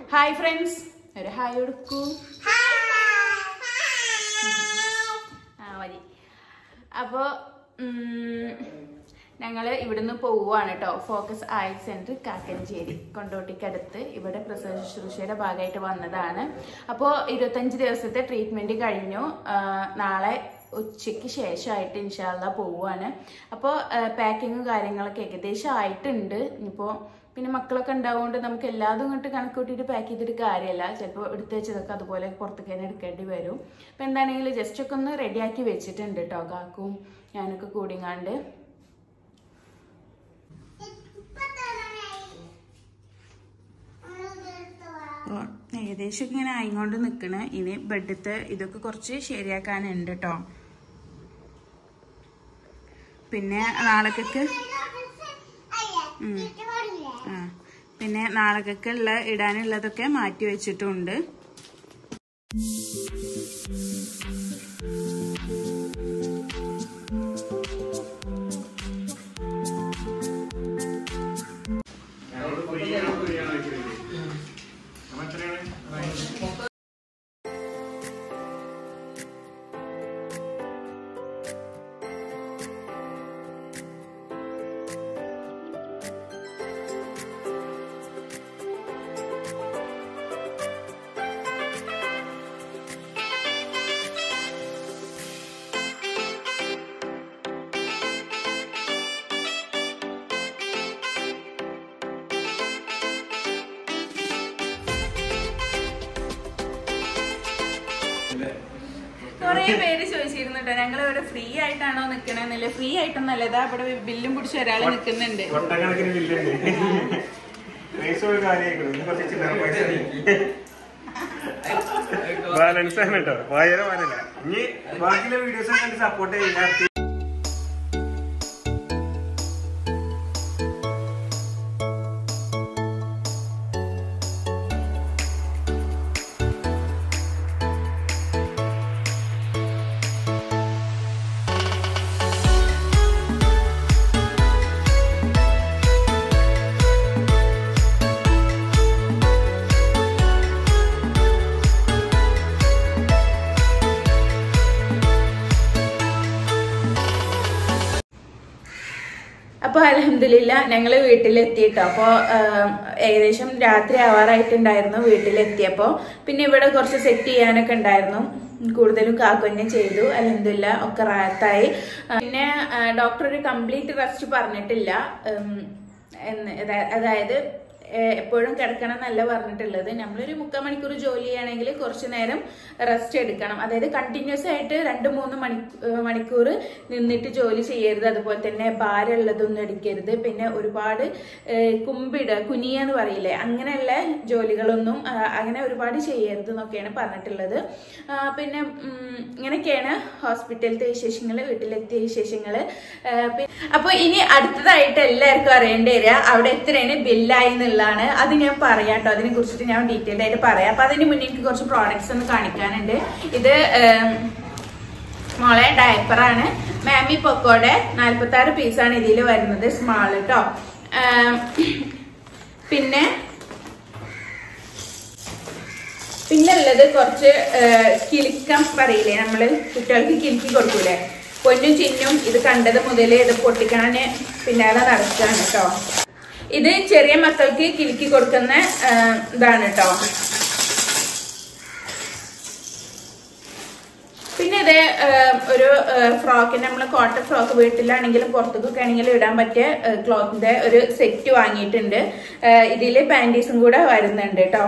hi friends ഒരു hi കൊടുക്കൂ ആ മതി അപ്പോൾ ഞങ്ങൾ ഇവിടുന്ന് പോവുകയാണ് കേട്ടോ ഫോക്കസ് ഐ സെൻറ്റർ കാക്കഞ്ചേരി കൊണ്ടോട്ടിക്കടുത്ത് ഇവിടെ പ്രസവ ശുശ്രൂഷയുടെ ഭാഗമായിട്ട് വന്നതാണ് അപ്പോൾ ഇരുപത്തഞ്ച് ദിവസത്തെ ട്രീറ്റ്മെൻറ്റ് കഴിഞ്ഞു ആ, നാളെ ഉച്ചയ്ക്ക് ശേഷമായിട്ട് ഇൻഷാല്ല പോവുകയാണ് അപ്പോൾ പാക്കിങ്ങും കാര്യങ്ങളൊക്കെ ഏകദേശം ആയിട്ടുണ്ട് ഇനിയിപ്പോൾ പിന്നെ മക്കളൊക്കെ ഉണ്ടാവുകൊണ്ട് നമുക്ക് എല്ലാതും ഇങ്ങോട്ട് കണക്കൂട്ടിയിട്ട് പാക്ക് ചെയ്തിട്ട് കാര്യമല്ല ചിലപ്പോൾ എടുത്തു വെച്ചതൊക്കെ അതുപോലെ പുറത്തേക്ക് തന്നെ എടുക്കേണ്ടി വരും അപ്പം എന്താണെങ്കിലും ജസ്റ്റ് ഒക്കെ ഒന്ന് റെഡിയാക്കി വെച്ചിട്ടുണ്ട് കേട്ടോ കാക്കും ഞാനൊക്കെ കൂടിങ്ങാണ്ട് അപ്പോൾ ഏകദേശം ഇങ്ങനെ ആയിക്കൊണ്ട് നിൽക്കണ് ഇനി ബെഡത്തെ ഇതൊക്കെ കുറച്ച് ശരിയാക്കാനുണ്ട് കേട്ടോ പിന്നെ നാളേക്കൊക്കെ ആ പിന്നെ നാളേക്കൊക്കെ ഉള്ള ഇടാനുള്ളതൊക്കെ മാറ്റി വെച്ചിട്ടുണ്ട് കുറെ പേര് ചോദിച്ചിരുന്നു കേട്ടോ ഞങ്ങൾ ഇവിടെ ഫ്രീ ആയിട്ടാണോ നിക്കണെന്നില്ല ഫ്രീ ആയിട്ടൊന്നല്ല ഇതാ ഇവിടെ ബില്ലും പിടിച്ച് ഒരാൾ നിൽക്കുന്നുണ്ട് കൊട്ടക്കണക്കിന് ബില്ലുണ്ട് പൈസ ഒരു കാര്യമായിക്കണു ഇനി കുറച്ച് ചില്ലറ പൈസ ബാലൻസ് ആണ് കേട്ടോ വായന വായനല്ല ഇനി ബാക്കിയുള്ള വീഡിയോസ് കണ്ട് സപ്പോർട്ട് ചെയ്യാൻ അപ്പോൾ അലഹമില്ല ഞങ്ങൾ വീട്ടിലെത്തിയിട്ടോ അപ്പോൾ ഏകദേശം രാത്രി ആവാറായിട്ടുണ്ടായിരുന്നു വീട്ടിലെത്തിയപ്പോൾ പിന്നെ ഇവിടെ കുറച്ച് സെറ്റ് ചെയ്യാനൊക്കെ ഉണ്ടായിരുന്നു കൂടുതലും കാക്കുന്നെ ചെയ്തു അലഹമില്ല ഒക്കെ റാത്തായി പിന്നെ ഡോക്ടർ ഒരു കംപ്ലീറ്റ് റെസ്റ്റ് പറഞ്ഞിട്ടില്ല ഉം, എന്ന് അതാ- അതായത് ഏഹ് എപ്പോഴും കിടക്കണം എന്നല്ല പറഞ്ഞിട്ടുള്ളത് നമ്മളൊരു മുക്കാൽ മണിക്കൂർ ജോലി ചെയ്യുകയാണെങ്കിൽ കുറച്ച് നേരം റെസ്റ്റ് എടുക്കണം അതായത് കണ്ടിന്യൂസ് ആയിട്ട് രണ്ട് മൂന്ന് മണി ഏഹ് മണിക്കൂർ നിന്നിട്ട് ജോലി ചെയ്യരുത് അതുപോലെ തന്നെ ഭാരമുള്ളതൊന്നും എടുക്കരുത് പിന്നെ ഒരുപാട് ഏഹ് കുമ്പിട കുനിയ എന്ന് പറയില്ലേ അങ്ങനെയുള്ള ജോലികളൊന്നും ആ, അങ്ങനെ ഒരുപാട് ചെയ്യരുത് എന്നൊക്കെയാണ് പറഞ്ഞിട്ടുള്ളത് ആ, പിന്നെ ഉം, ഇങ്ങനെയൊക്കെയാണ് ഹോസ്പിറ്റലിലത്തെ വിശേഷങ്ങൾ വീട്ടിലെത്തിയ വിശേഷങ്ങൾ അപ്പോൾ ഇനി അടുത്തതായിട്ട് എല്ലാവർക്കും അറിയേണ്ടി വരിക അവിടെ എത്രയാണ് ബില്ലായി എന്നുള്ളതാണ് അത് ഞാൻ പറയാം കേട്ടോ അതിനെ കുറിച്ചിട്ട് ഞാൻ ഡീറ്റെയിൽ ആയിട്ട് പറയാം അപ്പൊ അതിന് മുന്നേ എനിക്ക് കുറച്ച് പ്രോഡക്ട്സ് ഒന്ന് കാണിക്കാനുണ്ട് ഇത് ഏം, മോളെ ഡയപ്പറാണ് മാമി പൊക്കോടെ നാൽപ്പത്തി ആറ് പീസാണ് ഇതിൽ വരുന്നത് സ്മാൾ കേട്ടോ ഏം, പിന്നെ പിന്നെ ഉള്ളത് കുറച്ച് ഏഹ്, കിലുക്കം പറയില്ലേ നമ്മള് കുട്ടികൾക്ക് കിലുക്കി കൊടുക്കൂലേ പൊന്നും ചിന്നും ഇത് കണ്ടത് മുതൽ ഇത് പൊട്ടിക്കണന് പിന്നാലെ നടക്കുകയാണ് കേട്ടോ ഇത് ചെറിയ മക്കൾക്ക് കിലുക്കി കൊടുക്കുന്ന ഏഹ്, ഇതാണ് കേട്ടോ പിന്നെ ഇത് ഏഹ്, ഒരു ഫ്രോക്ക് നമ്മൾ കോട്ടൺ ഫ്രോക്ക് വീട്ടിലാണെങ്കിലും പുറത്തേക്കൊക്കെ ആണെങ്കിലും ഇടാൻ പറ്റിയ ക്ലോത്തിന്റെ ഒരു സെറ്റ് വാങ്ങിയിട്ടുണ്ട് ഏഹ്, ഇതില് പാൻറ്റീസും കൂടെ വരുന്നുണ്ട് കേട്ടോ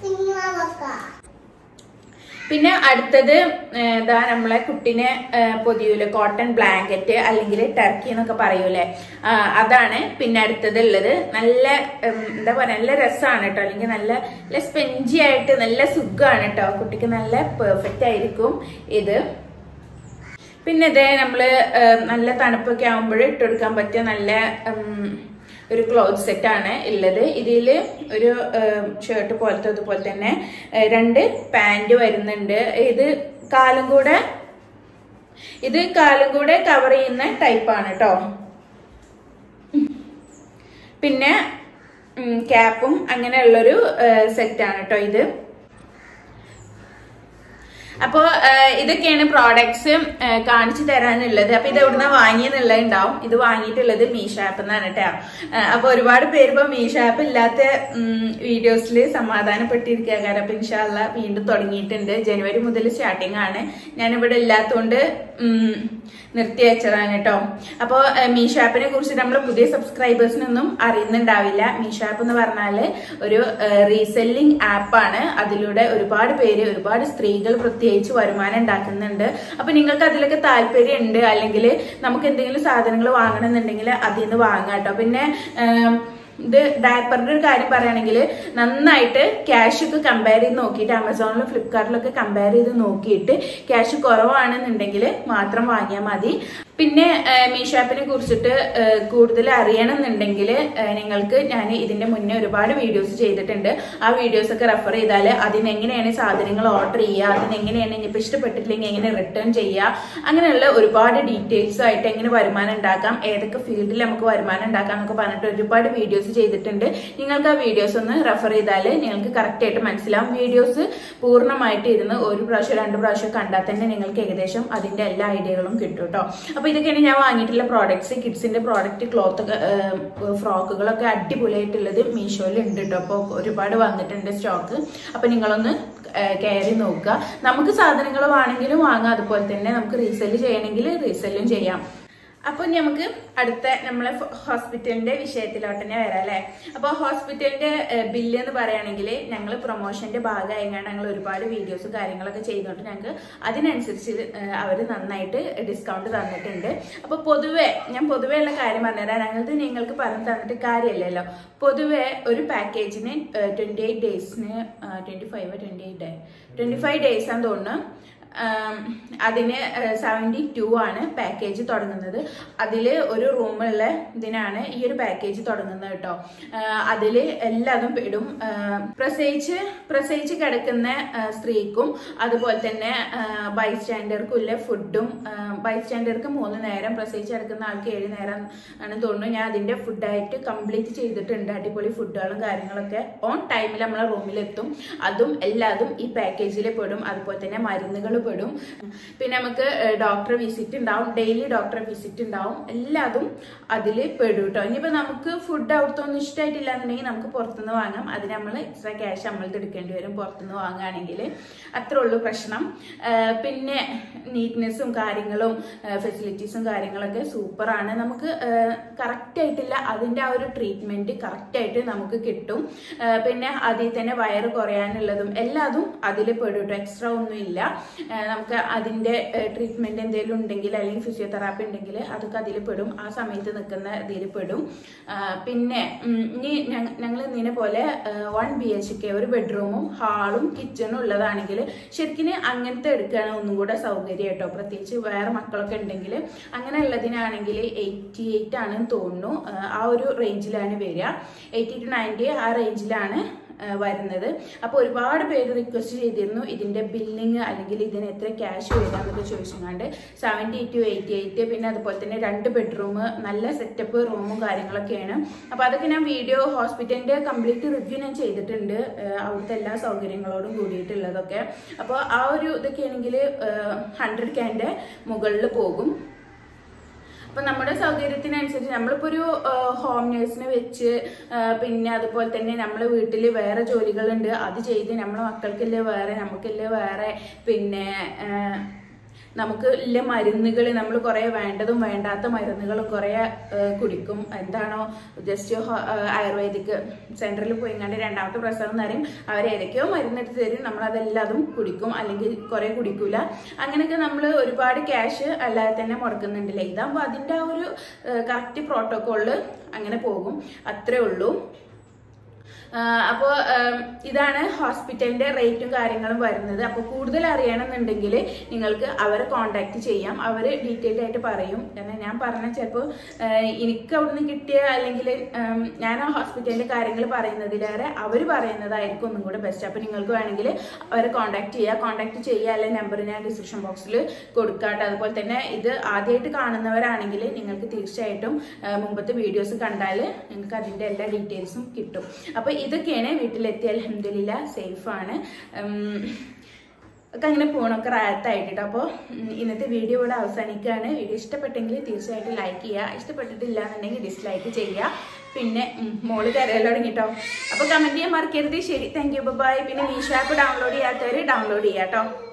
പിന്നെ അടുത്തത് ഏഹ്, ഇതാ നമ്മളെ കുട്ടിനെ ഏഹ്, പൊതിയൂലെ കോട്ടൺ ബ്ലാങ്കറ്റ് അല്ലെങ്കിൽ ടർക്കി എന്നൊക്കെ പറയൂലേ ആ, അതാണ് പിന്നെ അടുത്തത് ഉള്ളത് നല്ല ഉം, എന്താ പറയാ നല്ല രസമാണ് കേട്ടോ അല്ലെങ്കിൽ നല്ല നല്ല സ്പെഞ്ചി ആയിട്ട് നല്ല സുഖമാണ് കേട്ടോ കുട്ടിക്ക് നല്ല പെർഫെക്റ്റ് ആയിരിക്കും ഇത് പിന്നെ ഇത് നമ്മള് ഏഹ്, നല്ല തണുപ്പൊക്കെ ആകുമ്പോൾ ഇട്ടുകൊടുക്കാൻ പറ്റിയ നല്ല ഉം, ഒരു ക്ലോത്ത് സെറ്റ് ആണ് ഉള്ളത് ഇതിൽ ഒരു ഷർട്ട് പോലത്തെ അതുപോലെ തന്നെ ഏഹ്, രണ്ട് പാന്റ് വരുന്നുണ്ട് ഇത് കാലും കൂടെ ഇത് കാലും കൂടെ കവർ ചെയ്യുന്ന ടൈപ്പാണ് കേട്ടോ പിന്നെ ക്യാപ്പും അങ്ങനെയുള്ളൊരു സെറ്റാണ് കേട്ടോ ഇത് അപ്പോൾ ഇതൊക്കെയാണ് പ്രോഡക്ട്സ് കാണിച്ചു തരാനുള്ളത് അപ്പൊ ഇത് എവിടുന്ന വാങ്ങിയെന്നുള്ളത് ഉണ്ടാവും ഇത് വാങ്ങിയിട്ടുള്ളത് മീഷോ ആപ്പ് എന്നാണ് കേട്ടോ അപ്പൊ ഒരുപാട് പേര് ഇപ്പൊ മീഷോ ആപ്പ് ഇല്ലാത്ത വീഡിയോസിൽ സമാധാനപ്പെട്ടിരിക്കുക കാരണം അപ്പൊ ഇൻഷാല്ല വീണ്ടും തുടങ്ങിയിട്ടുണ്ട് ജനുവരി മുതൽ സ്റ്റാർട്ടിംഗ് ആണ് ഞാനിവിടെ ഇല്ലാത്തതുകൊണ്ട് ഉം, നിർത്തി വെച്ചതാണ് കേട്ടോ അപ്പോൾ മീഷോ ആപ്പിനെ കുറിച്ച് നമ്മൾ പുതിയ സബ്സ്ക്രൈബേഴ്സിനൊന്നും അറിയുന്നുണ്ടാവില്ല മീഷോ ആപ്പ് എന്ന് പറഞ്ഞാല് ഒരു റീസെല്ലിംഗ് ആപ്പാണ് അതിലൂടെ ഒരുപാട് പേര് ഒരുപാട് സ്ത്രീകൾ പ്രത്യേകിച്ച് വരുമാനം ഉണ്ടാക്കുന്നുണ്ട് അപ്പൊ നിങ്ങൾക്ക് അതിലൊക്കെ താല്പര്യം ഉണ്ട് അല്ലെങ്കിൽ നമുക്ക് എന്തെങ്കിലും സാധനങ്ങൾ വാങ്ങണമെന്നുണ്ടെങ്കിൽ അതിൽ നിന്ന് വാങ്ങാം കേട്ടോ പിന്നെ ഏം, ഇത് ഡയപ്പറിന്റെ ഒരു കാര്യം പറയുകയാണെങ്കിൽ നന്നായിട്ട് ക്യാഷ് ഒക്കെ കമ്പയർ ചെയ്ത് നോക്കിയിട്ട് ആമസോണിലും ഫ്ലിപ്കാർട്ടിലൊക്കെ കമ്പയർ ചെയ്ത് നോക്കിയിട്ട് ക്യാഷ് കുറവാണെന്നുണ്ടെങ്കിൽ മാത്രം വാങ്ങിയാൽ മതി പിന്നെ മീഷോ ആപ്പിനെ കുറിച്ചിട്ട് ആ, കൂടുതൽ അറിയണമെന്നുണ്ടെങ്കിൽ ആ, നിങ്ങൾക്ക് ഞാൻ ഇതിന്റെ മുന്നേ ഒരുപാട് വീഡിയോസ് ചെയ്തിട്ടുണ്ട് ആ വീഡിയോസ് ഒക്കെ റെഫർ ചെയ്താൽ അതിനെങ്ങനെയാണ് സാധനങ്ങൾ ഓർഡർ ചെയ്യുക അതിനെങ്ങനെയാണ് ഇനിയിപ്പോൾ ഇഷ്ടപ്പെട്ടിട്ടില്ലെങ്കിൽ എങ്ങനെ റിട്ടേൺ ചെയ്യുക അങ്ങനെയുള്ള ഒരുപാട് ഡീറ്റെയിൽസ് ആയിട്ട് എങ്ങനെ വരുമാനം ഉണ്ടാക്കാം ഏതൊക്കെ ഫീൽഡിൽ നമുക്ക് വരുമാനം ഉണ്ടാക്കാം എന്നൊക്കെ പറഞ്ഞിട്ട് ഒരുപാട് വീഡിയോസ് ചെയ്തിട്ടുണ്ട് നിങ്ങൾക്ക് ആ വീഡിയോസ് ഒന്ന് റെഫർ ചെയ്താൽ നിങ്ങൾക്ക് കറക്റ്റ് ആയിട്ട് മനസ്സിലാവും വീഡിയോസ് പൂർണ്ണമായിട്ട് ഇരുന്ന് ഒരു പ്രാവശ്യം രണ്ട് പ്രാവശ്യം കണ്ടാൽ തന്നെ നിങ്ങൾക്ക് ഏകദേശം അതിന്റെ എല്ലാ ഐഡിയകളും കിട്ടും കേട്ടോ അപ്പൊ ഇതൊക്കെയാണ് ഞാൻ വാങ്ങിയിട്ടുള്ള പ്രോഡക്ട്സ് കിഡ്സിന്റെ പ്രോഡക്റ്റ് ക്ലോത്ത് ഒക്കെ ഫ്രോക്കുകളൊക്കെ അടിപൊളിയായിട്ടുള്ളത് മീഷോയിൽ ഉണ്ട് കേട്ടോ അപ്പോൾ ഒരുപാട് വന്നിട്ടുണ്ട് സ്റ്റോക്ക് അപ്പൊ നിങ്ങളൊന്ന് കയറി നോക്കുക നമുക്ക് സാധനങ്ങൾ വേണമെങ്കിലും വാങ്ങാം അതുപോലെ തന്നെ നമുക്ക് റീസെല് ചെയ്യണമെങ്കിൽ റീസെല്ലും ചെയ്യാം അപ്പൊ നമുക്ക് അടുത്ത നമ്മളെ ഹോസ്പിറ്റലിന്റെ വിഷയത്തിലോട്ട് തന്നെ വരാം അല്ലെ അപ്പൊ ഹോസ്പിറ്റലിന്റെ ബില്ല് എന്ന് പറയുകയാണെങ്കിൽ ഞങ്ങൾ പ്രൊമോഷന്റെ ഭാഗമായിക്കാണ്ട് ഞങ്ങൾ ഒരുപാട് വീഡിയോസ് കാര്യങ്ങളൊക്കെ ചെയ്തുകൊണ്ട് ഞങ്ങൾക്ക് അതിനനുസരിച്ച് അവർ നന്നായിട്ട് ഡിസ്കൗണ്ട് തന്നിട്ടുണ്ട് അപ്പൊ പൊതുവെ ഞാൻ പൊതുവെ ഉള്ള കാര്യം പറഞ്ഞുതരാം ഞങ്ങൾക്ക് നിങ്ങൾക്ക് പറഞ്ഞു തന്നിട്ട് കാര്യമില്ലല്ലോ പൊതുവെ ഒരു പാക്കേജിന് ട്വന്റി എയ്റ്റ് ഡേയ്സിന് twenty five twenty eight day twenty five days ആണെന്ന് തോന്നുന്നു ആം, അതിന് സെവൻറ്റി ടു ആണ് പാക്കേജ് തുടങ്ങുന്നത് അതിൽ ഒരു റൂമുള്ള ഇതിനാണ് ഈ ഒരു പാക്കേജ് തുടങ്ങുന്നത് കേട്ടോ അതിൽ എല്ലാതും പെടും ആ, പ്രസവിച്ച് പ്രസവിച്ച് കിടക്കുന്ന ആ, സ്ത്രീക്കും അതുപോലെ തന്നെ ബൈസ്റ്റാൻഡർക്കും ഉള്ള ഫുഡും ബൈസ്റ്റാൻഡർക്ക് മൂന്ന് നേരം പ്രസവിച്ച് കിടക്കുന്ന ആൾക്ക് ഏഴ് നേരം ആണ് തോന്നുന്നു ഞാൻ അതിന്റെ ഫുഡായിട്ട് കംപ്ലീറ്റ് ചെയ്തിട്ടുണ്ട് അടിപൊളി ഫുഡുകളും കാര്യങ്ങളൊക്കെ ഓൺ ടൈമിൽ നമ്മളെ റൂമിലെത്തും അതും എല്ലാതും ഈ പാക്കേജിൽ പെടും അതുപോലെ തന്നെ മരുന്നുകൾ പെടും പിന്നെ നമുക്ക് ഡോക്ടറെ വിസിറ്റ് ഉണ്ടാവും ഡെയിലി ഡോക്ടറെ വിസിറ്റ് ഉണ്ടാവും എല്ലാതും അതിൽ പെടും കേട്ടോ ഇനിയിപ്പോൾ നമുക്ക് ഫുഡ് അവിടുത്തെ ഇഷ്ടമായിട്ടില്ല എന്നുണ്ടെങ്കിൽ നമുക്ക് പുറത്തുനിന്ന് വാങ്ങാം അതിന് നമ്മൾ എക്സ്ട്രാ ക്യാഷ് നമ്മൾ എടുക്കേണ്ടി വരും പുറത്തുനിന്ന് വാങ്ങുകയാണെങ്കിൽ അത്രേ ഉള്ളൂ പ്രശ്നം ആ, പിന്നെ നീറ്റ്നെസ്സും കാര്യങ്ങളും ഫെസിലിറ്റീസും കാര്യങ്ങളൊക്കെ സൂപ്പറാണ് നമുക്ക് കറക്റ്റ് ആയിട്ടില്ല അതിൻ്റെ ആ ഒരു ട്രീറ്റ്മെന്റ് കറക്റ്റ് ആയിട്ട് നമുക്ക് കിട്ടും ആ, പിന്നെ അതിൽ തന്നെ വയറ് കുറയാനുള്ളതും എല്ലാതും അതിൽ പെടും കേട്ടോ എക്സ്ട്രാ ഒന്നും ഇല്ല ആ, നമുക്ക് അതിന്റെ ട്രീറ്റ്മെന്റ് എന്തെങ്കിലും ഉണ്ടെങ്കിൽ അല്ലെങ്കിൽ ഫിസിയോതെറാപ്പി ഉണ്ടെങ്കിൽ അതൊക്കെ അതിൽ പെടും ആ സമയത്ത് നിൽക്കുന്ന ഇതിൽ പെടും ആ, പിന്നെ ഉം, ഇനി ഞങ്ങൾ ഇതിനെ പോലെ വൺ ബി എച്ച് കെ ഒരു ബെഡ്റൂമും ഹാളും കിച്ചണും ഉള്ളതാണെങ്കിൽ ശരിക്കും അങ്ങനത്തെ എടുക്കുകയാണ് ഒന്നും കൂടെ സൗകര്യം കേട്ടോ പ്രത്യേകിച്ച് വേറെ മക്കളൊക്കെ ഉണ്ടെങ്കിൽ അങ്ങനെ ഉള്ളതിനാണെങ്കിൽ എയ്റ്റി എയ്റ്റ് ആണെന്ന് തോന്നുന്നു ആ, ആ ഒരു റേഞ്ചിലാണ് വരിക എയ്റ്റി ടു നയൻറ്റി ആ റേഞ്ചിലാണ് ആ, വരുന്നത് അപ്പോൾ ഒരുപാട് പേര് റിക്വസ്റ്റ് ചെയ്തിരുന്നു ഇതിന്റെ ബില്ലിങ് അല്ലെങ്കിൽ ഇതിന് എത്ര ക്യാഷ് വരാന്നൊക്കെ ചോദിച്ചുകൊണ്ട് സെവൻറ്റി ടു എയ്റ്റി എയ്റ്റ് പിന്നെ അതുപോലെ തന്നെ രണ്ട് ബെഡ്റൂം നല്ല സെറ്റപ്പ് റൂമും കാര്യങ്ങളൊക്കെയാണ് അപ്പോൾ അതൊക്കെ ഞാൻ വീഡിയോ ഹോസ്പിറ്റലിന്റെ കംപ്ലീറ്റ് റിവ്യൂ ഞാൻ ചെയ്തിട്ടുണ്ട് ആ, അവിടുത്തെ എല്ലാ സൗകര്യങ്ങളോടും കൂടിയിട്ടുള്ളതൊക്കെ അപ്പോൾ ആ ഒരു ഇതൊക്കെ ആണെങ്കിൽ ഹൺഡ്രഡ് ക്യാൻ്റെ മുകളിൽ പോകും അപ്പൊ നമ്മുടെ സൗകര്യത്തിനനുസരിച്ച് നമ്മളിപ്പോ ഒരു ഹോം നേഴ്സിനെ വെച്ച് ആ, പിന്നെ അതുപോലെ തന്നെ നമ്മളെ വീട്ടിൽ വേറെ ജോലികളുണ്ട് അത് ചെയ്ത് നമ്മളെ മക്കൾക്കില്ലേ വേറെ നമുക്കില്ലേ വേറെ പിന്നെ ആ, നമുക്ക് ഇല്ല മരുന്നുകൾ നമ്മൾ കുറേ വേണ്ടതും വേണ്ടാത്ത മരുന്നുകൾ കുറേ കുടിക്കും എന്താണോ ജസ്റ്റ് ആയുർവേദിക് സെന്ററിൽ പോയി കണ്ട് രണ്ടാമത്തെ പ്രസവം എന്ന് പറയും അവർ ഏതൊക്കെയോ മരുന്നെടുത്ത് തരും നമ്മൾ അതെല്ലാതും കുടിക്കും അല്ലെങ്കിൽ കുറേ കുടിക്കൂല അങ്ങനെയൊക്കെ നമ്മൾ ഒരുപാട് ക്യാഷ് അല്ലാതെ തന്നെ മുടക്കുന്നുണ്ടല്ലേ ഇതാകുമ്പോൾ അതിൻ്റെ ആ ഒരു കറക്റ്റ് പ്രോട്ടോക്കോളിൽ അങ്ങനെ പോകും അത്രേ ഉള്ളൂ അപ്പോൾ ഇതാണ് ഹോസ്പിറ്റലിന്റെ റേറ്റും കാര്യങ്ങളും വരുന്നത് അപ്പോൾ കൂടുതൽ അറിയണമെന്നുണ്ടെങ്കിൽ നിങ്ങൾക്ക് അവരെ കോണ്ടാക്ട് ചെയ്യാം അവർ ഡീറ്റെയിൽഡ് ആയിട്ട് പറയും കാരണം ഞാൻ പറഞ്ഞ ചിലപ്പോൾ എനിക്ക് അവിടുന്ന് കിട്ടിയ അല്ലെങ്കിൽ ഉം, ഞാൻ ആ ഹോസ്പിറ്റലിന്റെ കാര്യങ്ങൾ പറയുന്നതിലേറെ അവർ പറയുന്നതായിരിക്കും ഒന്നും കൂടെ ബെസ്റ്റ് അപ്പോൾ നിങ്ങൾക്ക് വേണമെങ്കിൽ അവരെ കോണ്ടാക്ട് ചെയ്യുക കോണ്ടാക്ട് ചെയ്യുക അല്ലെങ്കിൽ നമ്പർ ഞാൻ ഡിസ്ക്രിപ്ഷൻ ബോക്സിൽ കൊടുക്കാട്ടെ അതുപോലെ തന്നെ ഇത് ആദ്യമായിട്ട് കാണുന്നവരാണെങ്കിൽ നിങ്ങൾക്ക് തീർച്ചയായിട്ടും ആ, മുമ്പത്തെ വീഡിയോസ് കണ്ടാൽ നിങ്ങൾക്ക് അതിൻ്റെ എല്ലാ ഡീറ്റെയിൽസും കിട്ടും അപ്പോൾ ഇതൊക്കെയാണ് വീട്ടിലെത്തി അലഹമില്ല സേഫാണ് ഒക്കെ അങ്ങനെ പോകണമൊക്കെ റാത്തായിട്ടോ അപ്പോൾ ഇന്നത്തെ വീഡിയോ ഇവിടെ അവസാനിക്കുകയാണ് വീഡിയോ ഇഷ്ടപ്പെട്ടെങ്കിൽ തീർച്ചയായിട്ടും ലൈക്ക് ചെയ്യുക ഇഷ്ടപ്പെട്ടിട്ടില്ല എന്നുണ്ടെങ്കിൽ ഡിസ്ലൈക്ക് ചെയ്യുക പിന്നെ ഉം, മോള് കരയാൻ തുടങ്ങിട്ടോ അപ്പോൾ കമൻറ്റ് ചെയ്യാൻ മറക്കരുത് ശരി താങ്ക് യു ബൈ പിന്നെ മീഷോ ആപ്പ് ഡൗൺലോഡ് ചെയ്യാത്തവർ ഡൗൺലോഡ് ചെയ്യാം കേട്ടോ